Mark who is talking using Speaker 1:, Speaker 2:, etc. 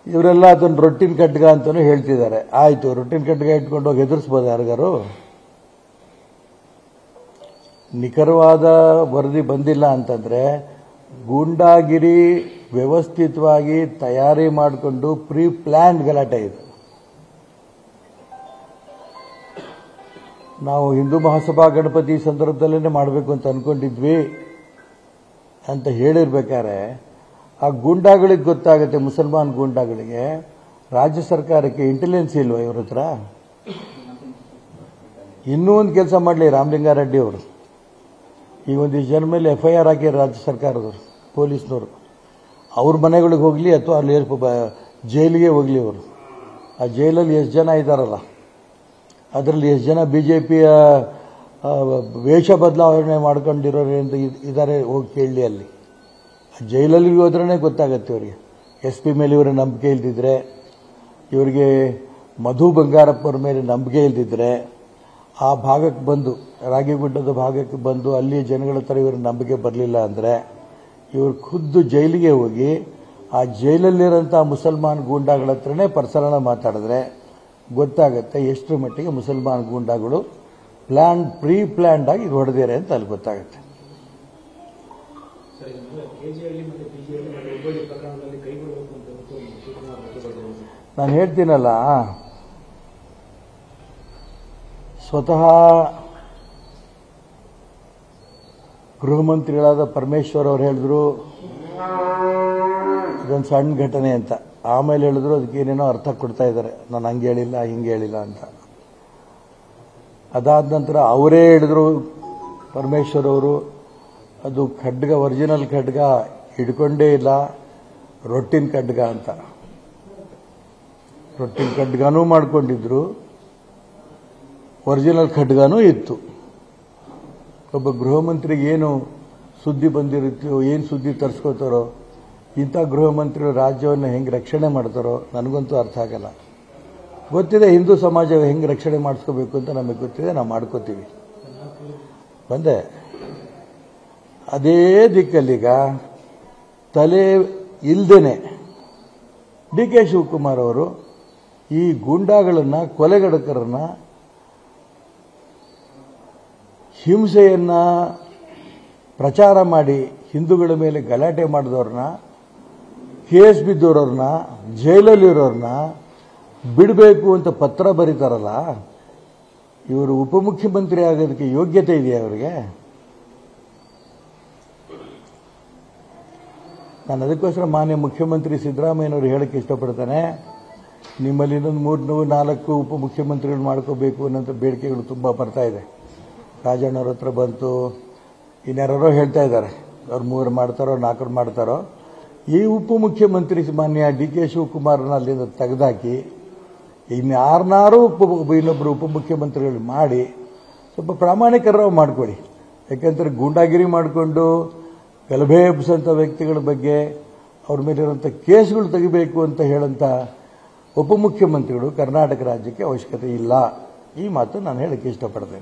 Speaker 1: ಇವರೆಲ್ಲ ಅದನ್ನು ರೊಟ್ಟಿನ ಖಡ್ಗ ಅಂತಲೂ ಹೇಳ್ತಿದ್ದಾರೆ ಆಯಿತು ರೊಟ್ಟಿನ ಖಡ್ಗ ಇಟ್ಕೊಂಡು ಹೋಗಿ ಎದುರಿಸ್ಬೋದು ಯಾರಿಗಾರು ನಿಖರವಾದ ವರದಿ ಬಂದಿಲ್ಲ ಅಂತಂದ್ರೆ ಗೂಂಡಾಗಿರಿ ವ್ಯವಸ್ಥಿತವಾಗಿ ತಯಾರಿ ಮಾಡಿಕೊಂಡು ಪ್ರೀ ಪ್ಲಾನ್ ಗಲಾಟೆ ಇದು ನಾವು ಹಿಂದೂ ಮಹಾಸಭಾ ಗಣಪತಿ ಸಂದರ್ಭದಲ್ಲೇ ಮಾಡಬೇಕು ಅಂತ ಅನ್ಕೊಂಡಿದ್ವಿ ಅಂತ ಹೇಳಿರ್ಬೇಕಾದ್ರೆ ಆ ಗೂಂಡಾಗಳಿಗೆ ಗೊತ್ತಾಗುತ್ತೆ ಮುಸಲ್ಮಾನ್ ಗೂಂಡಾಗಳಿಗೆ ರಾಜ್ಯ ಸರ್ಕಾರಕ್ಕೆ ಇಂಟೆಲಿಜೆನ್ಸ್ ಇಲ್ವಾ ಇವ್ರ ಹತ್ರ ಇನ್ನೂ ಒಂದು ಕೆಲಸ ಮಾಡಲಿ ರಾಮಲಿಂಗಾರೆಡ್ಡಿ ಅವರು ಈ ಒಂದಿಷ್ಟು ಜನ ಮೇಲೆ ಎಫ್ ಐ ಆರ್ ಹಾಕಿ ರಾಜ್ಯ ಸರ್ಕಾರದವರು ಪೊಲೀಸ್ನವರು ಅವ್ರ ಮನೆಗಳಿಗೆ ಹೋಗಲಿ ಅಥವಾ ಅಲ್ಲಿ ಏರ್ಪ- ಬ- ಜೈಲಿಗೆ ಹೋಗಲಿ ಅವರು ಆ ಜೈಲಲ್ಲಿ ಎಷ್ಟು ಜನ ಇದ್ದಾರಲ್ಲ ಅದರಲ್ಲಿ ಎಷ್ಟು ಜನ ಬಿ ಜೆ ಪಿಯ ವೇಷ ಬದಲಾವಣೆ ಮಾಡ್ಕೊಂಡಿರೋರು ಅಂತ ಇದ್- ಇದ್ದಾರೆ ಹೋಗಿ ಕೇಳಲಿ ಅಲ್ಲಿ ಆ ಜೈಲಲ್ಲಿ ಹೋದ್ರೇ ಗೊತ್ತಾಗತ್ತೆ ಇವರಿಗೆ ಎಸ್ ಪಿ ಮೇಲೆ ಇವರ ನಂಬಿಕೆ ಇಲ್ದಿದ್ರೆ ಇವರಿಗೆ ಮಧು ಬಂಗಾರಪ್ಪವ್ರ ಮೇಲೆ ನಂಬಿಕೆ ಇಲ್ದಿದ್ರೆ ಆ ಭಾಗಕ್ಕೆ ಬಂದು ರಾಗಿಗುಡ್ಡದ ಭಾಗಕ್ಕೆ ಬಂದು ಅಲ್ಲಿ ಜನಗಳ ಹತ್ರ ಇವರ ನಂಬಿಕೆ ಬರಲಿಲ್ಲ ಅಂದರೆ ಇವರು ಖುದ್ದು ಜೈಲಿಗೆ ಹೋಗಿ ಆ ಜೈಲಲ್ಲಿರೋಂಥ ಮುಸಲ್ಮಾನ್ ಗೂಂಡಾಗಳ ಹತ್ರನೇ ಪರ್ಸನಲ್ ಮಾತಾಡಿದ್ರೆ ಗೊತ್ತಾಗುತ್ತೆ ಎಷ್ಟರ ಮಟ್ಟಿಗೆ ಮುಸಲ್ಮಾನ್ ಗೂಂಡಾಗಳು ಪ್ಲಾನ್ ಪ್ರೀ ಪ್ಲ್ಯಾಂಡ್ ಆಗಿ ಹೊಡೆದಿದ್ದಾರೆ ಅಂತ ಅಲ್ಲಿ ಗೊತ್ತಾಗುತ್ತೆ
Speaker 2: ಸರ್ ಈಗ ಕೆಜಿಹಳ್ಳಿ ಮತ್ತೆ ಪಿಜಿಹಳ್ಳಿ ಮತ್ತೆ ಹುಬ್ಬಳ್ಳಿ ಪ್ರಕರಣದಲ್ಲಿ ಕೈಗೊಳ್ಳಬೇಕು ಅಂತ ಇವತ್ತು ಶಿವಕುಮಾರ್ ಪ್ರತಿಭಟನೆ
Speaker 1: ನಾನು ಹೇಳ್ತೀನಲ್ಲ ಸ್ವತಃ ಗೃಹ ಮಂತ್ರಿಗಳಾದ ಪರಮೇಶ್ವರ್ ಅವರು ಹೇಳಿದ್ರು ಇದೊಂದು ಸಣ್ಣ ಘಟನೆ ಅಂತ ಆಮೇಲೆ ಹೇಳಿದ್ರು ಅದಕ್ಕೆ ಏನೇನೋ ಅರ್ಥ ಕೊಡ್ತಾ ಇದ್ದಾರೆ ನಾನು ಹಂಗೆ ಹೇಳಿಲ್ಲ ಹಿಂಗೆ ಹೇಳಿಲ್ಲ ಅಂತ ಅದಾದ ನಂತರ ಅವರೇ ಹೇಳಿದ್ರು ಪರಮೇಶ್ವರ್ ಅವರು ಅದು ಖಡ್ಗ ಒರಿಜಿನಲ್ ಖಡ್ಗ ಹಿಡ್ಕೊಂಡೇ ಇಲ್ಲ ರೊಟ್ಟಿನ ಖಡ್ಗ ಅಂತ ರೊಟ್ಟಿನ ಖಡ್ಗನೂ ಮಾಡ್ಕೊಂಡಿದ್ರು ಒರಿಜಿನಲ್ ಖಡ್ಗನೂ ಇತ್ತು ಒಬ್ಬ ಗೃಹ ಮಂತ್ರಿಗೆ ಏನು ಸುದ್ದಿ ಬಂದಿರುತ್ತೋ ಏನು ಸುದ್ದಿ ತರಿಸ್ಕೋತಾರೋ ಇಂಥ ಗೃಹ ಮಂತ್ರಿಗಳು ರಾಜ್ಯವನ್ನು ಹೆಂಗೆ ರಕ್ಷಣೆ ಮಾಡ್ತಾರೋ ನನಗಂತೂ ಅರ್ಥ ಆಗಲ್ಲ ಗೊತ್ತಿದೆ ಹಿಂದೂ ಸಮಾಜ ಹೆಂಗೆ ರಕ್ಷಣೆ ಮಾಡಿಸ್ಕೋಬೇಕು ಅಂತ ನಮಗೆ ಗೊತ್ತಿದೆ ನಾವು ಮಾಡ್ಕೋತೀವಿ ಬಂದೆ ಅದೇ ದಿಕ್ಕಲ್ಲೀಗ ತಲೆ ಇಲ್ದೇನೆ ಡಿ ಕೆ ಶಿವಕುಮಾರ್ ಅವರು ಈ ಗೂಂಡಾಗಳನ್ನ ಕೊಲೆಗಡಕರನ್ನ ಹಿಂಸೆಯನ್ನ ಪ್ರಚಾರ ಮಾಡಿ ಹಿಂದೂಗಳ ಮೇಲೆ ಗಲಾಟೆ ಮಾಡಿದವ್ರನ್ನ ಕೇಸ್ ಬಿದ್ದವ್ರನ್ನ ಜೈಲಲ್ಲಿರೋರನ್ನ ಬಿಡಬೇಕು ಅಂತ ಪತ್ರ ಬರೀತಾರಲ್ಲ ಇವರು ಉಪಮುಖ್ಯಮಂತ್ರಿ ಆಗೋದಕ್ಕೆ ಯೋಗ್ಯತೆ ಇದೆಯಾ ಅವರಿಗೆ ನಾನು ಅದಕ್ಕೋಸ್ಕರ ಮಾನ್ಯ ಮುಖ್ಯಮಂತ್ರಿ ಸಿದ್ದರಾಮಯ್ಯನವರು ಹೇಳಕ್ಕೆ ಇಷ್ಟಪಡ್ತಾನೆ ನಿಮ್ಮಲ್ಲಿ ಇನ್ನೊಂದು ಮೂರು ನೂರು ನಾಲ್ಕು ಉಪಮುಖ್ಯಮಂತ್ರಿಗಳು ಮಾಡ್ಕೋಬೇಕು ಅನ್ನೋಂಥ ಬೇಡಿಕೆಗಳು ತುಂಬ ಬರ್ತಾ ಇದೆ ರಾಜಣ್ಣವ್ರ ಹತ್ರ ಬಂತು ಇನ್ಯಾರೋ ಹೇಳ್ತಾ ಇದ್ದಾರೆ ಅವ್ರು ಮೂರು ಮಾಡ್ತಾರೋ ನಾಲ್ಕರು ಮಾಡ್ತಾರೋ ಈ ಉಪಮುಖ್ಯಮಂತ್ರಿ ಮಾನ್ಯ ಡಿ ಕೆ ಶಿವಕುಮಾರ್ನ ಅಲ್ಲಿಂದ ತೆಗೆದಾಕಿ ಇನ್ಯಾರನ್ನಾರು ಉಪ ಇನ್ನೊಬ್ಬರು ಉಪಮುಖ್ಯಮಂತ್ರಿಗಳು ಮಾಡಿ ಸ್ವಲ್ಪ ಪ್ರಾಮಾಣಿಕರಾಗಿ ಮಾಡಿಕೊಡಿ ಯಾಕೆಂದ್ರೆ ಗೂಂಡಾಗಿರಿ ಮಾಡಿಕೊಂಡು ಗಲಭೆ ಎಬ್ಬಿಸಂಥ ವ್ಯಕ್ತಿಗಳ ಬಗ್ಗೆ ಅವ್ರ ಮೇಲಿರುವಂಥ ಕೇಸ್ಗಳು ತೆಗಿಬೇಕು ಅಂತ ಹೇಳಂತ ಉಪಮುಖ್ಯಮಂತ್ರಿಗಳು ಕರ್ನಾಟಕ ರಾಜ್ಯಕ್ಕೆ ಅವಶ್ಯಕತೆ ಇಲ್ಲ ಈ ಮಾತು ನಾನು ಹೇಳಕ್ಕೆ ಇಷ್ಟಪಡ್ತೇನೆ